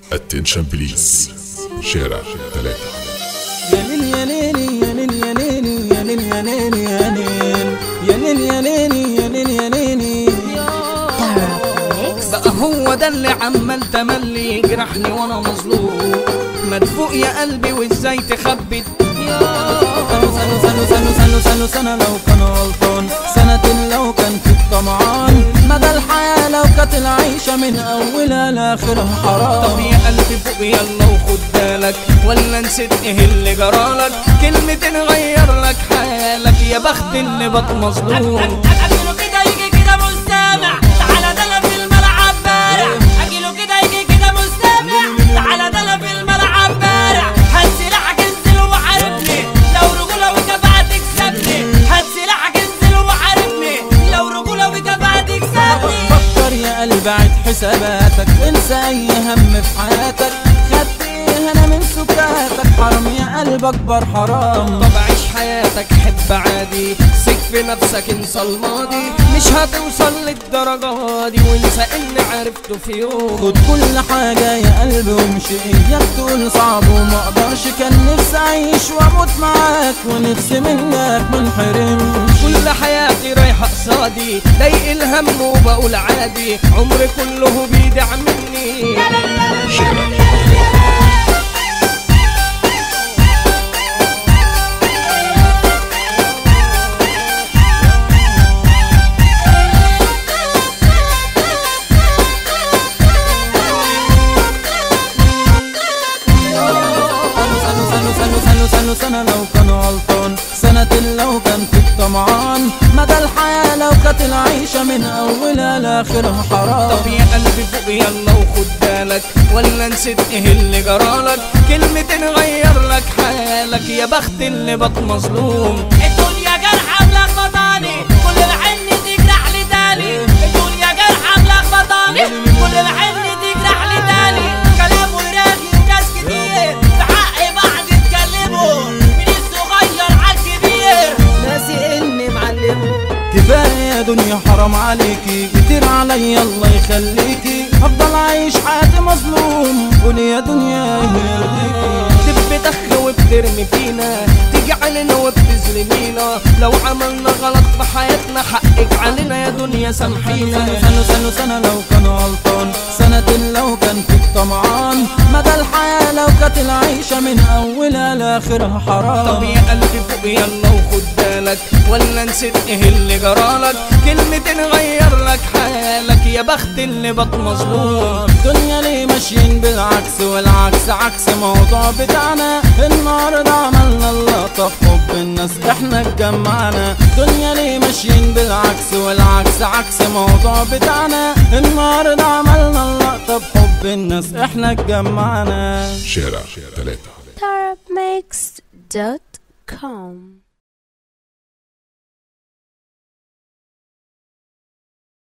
اتنشن بليز شارع ثلاثة يا ليل يا ليل يا ليل يا ليل يا ليل يا ليل يا ليل يا ليل يا ليل يا ليل يا ليل بقى هو ده اللي عمال تملي يجرحني وانا مظلوم مدفوق يا قلبي وازاي تخبي سنة سنة سنة سنة سنة سنة لو كان غلطان سنة لو كان في الطمعان مدى الحياة لو كانت العيشة من أولها لآخرها طب حرام يا قلبي فوق يلا وخد بالك ولا نسيت ايه اللي جرالك كلمة نغير لك حالك يا بخت اللي بط مظلوم اجيله كده يجي كده مستمع تعالى ده انا في الملعب بارع اجيله كده يجي كده مستمع تعالى ده انا في الملعب بارع هات سلاحك انزل وحاربني لو رجوله وكفاءة تكسبني هات سلاحك انزل وحاربني لو رجوله وكفاءة تكسبني فكر يا قلبي عيد حساباتك انسى اي هم في حياتك خدت ايه انا من سكاتك حرام يا قلب اكبر حرام طب عيش حياتك حب عادي سك في نفسك انسى الماضي مش هتوصل للدرجة دي وانسى اني عرفته في يوم خد كل حاجة يا قلبي وامشي اياك تقول صعب وما اقدرش كان نفسي اعيش واموت معاك ونفسي منك منحرمش كل حياتي رايحة قصادي ضايق الهم وبقول عادي عمري كله بيدع مني سنة سنة سنة سنة سنة سنة لو كان غلطان سنة لو كان في الطمعان مدى الحياة لو كانت العيشة من أولها لآخرها حرام طب يا قلبي فوق يلا وخد بالك ولا نسيت ايه اللي جرالك كلمة نغير لك حالك يا بخت اللي بط مظلوم الدنيا جرحة ملخبطاني كل العين تجرح لي تاني الدنيا جرحة ملخبطاني كل العين تجرح لي تاني كلام وراغي وناس كتير في حق بعض اتكلموا من الصغير على الكبير ناسي اني معلم كفاية يا دنيا حرام عليكي كتير عليا الله يخليكي افضل عايش حياتي مظلوم قولي يا دنيا يهديكي تب تخ وبترمي فينا تيجي علينا وبتظلمينا لو عملنا غلط في حياتنا حقك علينا يا دنيا سامحينا سنة سنة سنة سنة لو كان غلطان سنة لو كان في الطمعان مدى الحياة لو كانت العيشة من أولها لآخرها حرام طب يا قلبي فوق يلا وخد بالك ولا نسيت ايه اللي جرالك كلمة نغير لك حالك يا بخت اللي بط مظلوم الدنيا ليه ماشيين بالعكس والعكس عكس موضوع بتاعنا النهارده عملنا اللقطة في حب الناس احنا اتجمعنا الدنيا ليه ماشيين بالعكس والعكس عكس موضوع بتاعنا النهارده عملنا اللقطة في حب الناس احنا اتجمعنا شارع ثلاثة Tarabmix.com